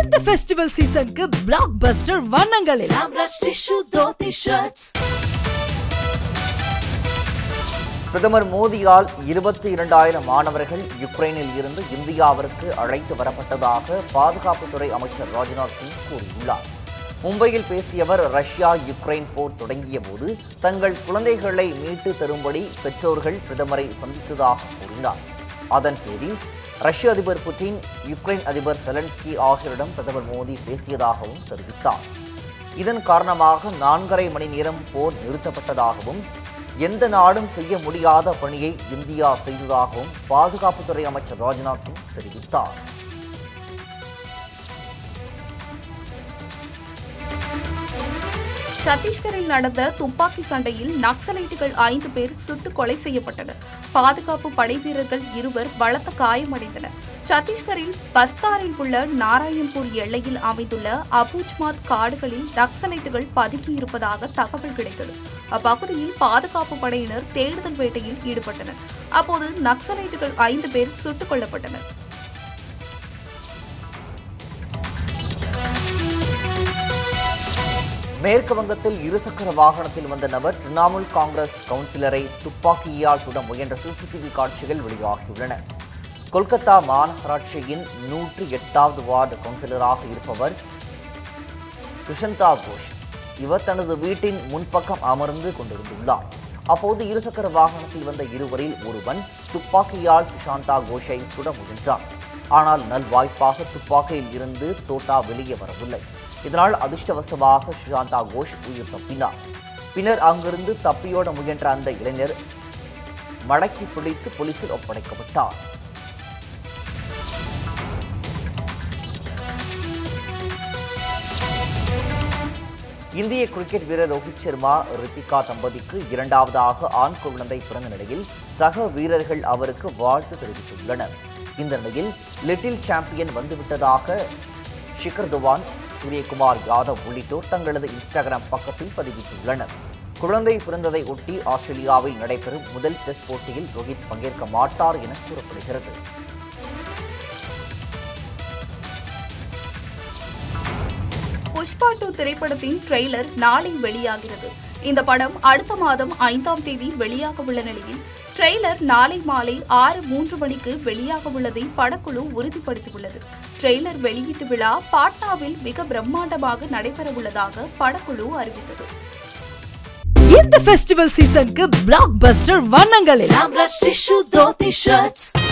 இந்த ஃபெஸ்டிவல் சீசனுக்கு பிளாக் பஸ்டர் வண்ணங்களில் ஆம்ராஜ் டிஷ்யூ தோத்தி ஷர்ட்ஸ் பிரதமர் மோடியால் இருபத்தி இரண்டாயிரம் மாணவர்கள் யுக்ரைனில் இருந்து இந்தியாவிற்கு அழைத்து வரப்பட்டதாக பாதுகாப்புத்துறை அமைச்சர் ராஜ்நாத் சிங் கூறியுள்ளார் மும்பையில் பேசியவர் ரஷ்யா யுக்ரைன் போர் தொடங்கிய போது தங்கள் குழந்தைகளை மீட்டு தரும்படி பெற்றோர்கள் பிரதமரை சந்தித்ததாக கூறினார் அதன் பேரில் ரஷ்ய அதிபர் புட்டின் யுக்ரைன் அதிபர் செலன்ஸ்கி ஆகியோரிடம் பிரதமர் மோடி பேசியதாகவும் தெரிவித்தார் இதன் காரணமாக நான்கரை மணி நேரம் போர் நிறுத்தப்பட்டதாகவும் எந்த நாடும் செய்ய முடியாத பணியை இந்தியா செய்ததாகவும் பாதுகாப்புத்துறை அமைச்சர் ராஜ்நாத் சிங் தெரிவித்தார் சத்தீஸ்கரில் நடந்த துப்பாக்கி சண்டையில் நக்சலைட்டுகள் ஐந்து பேர் சுட்டுக் கொலை செய்யப்பட்டனர் பாதுகாப்பு படை வீரர்கள் இருவர் பலத்த காயமடைந்தனர் சத்தீஸ்கரில் பஸ்தாரில் உள்ள நாராயண்பூர் எல்லையில் அமைந்துள்ள அபூஜ்மாத் காடுகளில் நக்சலைட்டுகள் பதுக்கியிருப்பதாக தகவல் கிடைத்தது அப்பகுதியில் பாதுகாப்பு படையினர் தேடுதல் வேட்டையில் ஈடுபட்டனர் அப்போது நக்சலைட்டுகள் ஐந்து பேர் சுட்டுக் கொல்லப்பட்டனர் மேற்கு வங்கத்தில் இருசக்கர வாகனத்தில் வந்த நபர் திரிணாமுல் காங்கிரஸ் கவுன்சிலரை துப்பாக்கியால் சுட முயன்ற சிசிடிவி காட்சிகள் வெளியாகியுள்ளன கொல்கத்தா மாநகராட்சியின் நூற்றி எட்டாவது வார்டு கவுன்சிலராக இருப்பவர் துஷந்தா கோஷ் இவர் தனது வீட்டின் முன்பக்கம் அமர்ந்து கொண்டிருந்துள்ளார் அப்போது இருசக்கர வாகனத்தில் வந்த இருவரில் ஒருவன் துப்பாக்கியால் சுஷாந்தா கோஷை சுட முயன்றான் ஆனால் நல்வாய்ப்பாக துப்பாக்கியில் இருந்து தோட்டா வெளியே வரவில்லை இதனால் அதிர்ஷ்டவசமாக சுஷாந்தா கோஷ் உயிர் தப்பினார் பின்னர் அங்கிருந்து தப்பியோட முயன்ற அந்த இளைஞர் மடக்கி பிடித்து போலீசில் ஒப்படைக்கப்பட்டார் இந்திய கிரிக்கெட் வீரர் ரோஹித் சர்மா ரித்திகா தம்பதிக்கு இரண்டாவதாக ஆண் குழந்தை பிறந்த நிலையில் சக வீரர்கள் அவருக்கு வாழ்த்து தெரிவித்துள்ளனர் இந்த நிலையில் லிட்டில் சாம்பியன் வந்துவிட்டதாக ஷிகர் துவான் சூரியகுமார் யாதவ் உள்ளிட்டோர் தங்களது இன்ஸ்டாகிராம் பக்கத்தில் பதிவிட்டுள்ளனர் குழந்தை பிறந்ததை ஒட்டி ஆஸ்திரேலியாவில் நடைபெறும் முதல் டெஸ்ட் போட்டியில் ரோஹித் பங்கேற்க மாட்டார் என கூறப்படுகிறது புஷ்பா டூ திரைப்படத்தின் ட்ரெய்லர் நாளை வெளியாகிறது இந்த படம் அடுத்த மாதம் ஐந்தாம் தேதி வெளியாக உள்ள நிலையில் ட்ரெய்லர் நாளை மாலை ஆறு மூன்று மணிக்கு வெளியாக உள்ளதை படக்குழு உறுதிப்படுத்தியுள்ளது ட்ரெய்லர் வெளியீட்டு விழா பாட்னாவில் மிக பிரம்மாண்டமாக நடைபெறவுள்ளதாக படக்குழு அறிவித்தது இந்த ஃபெஸ்டிவல் சீசனுக்கு பிளாக் பஸ்டர் வண்ணங்களில் ஆம்ராஜ் டிஷ்யூ தோத்தி ஷர்ட்ஸ்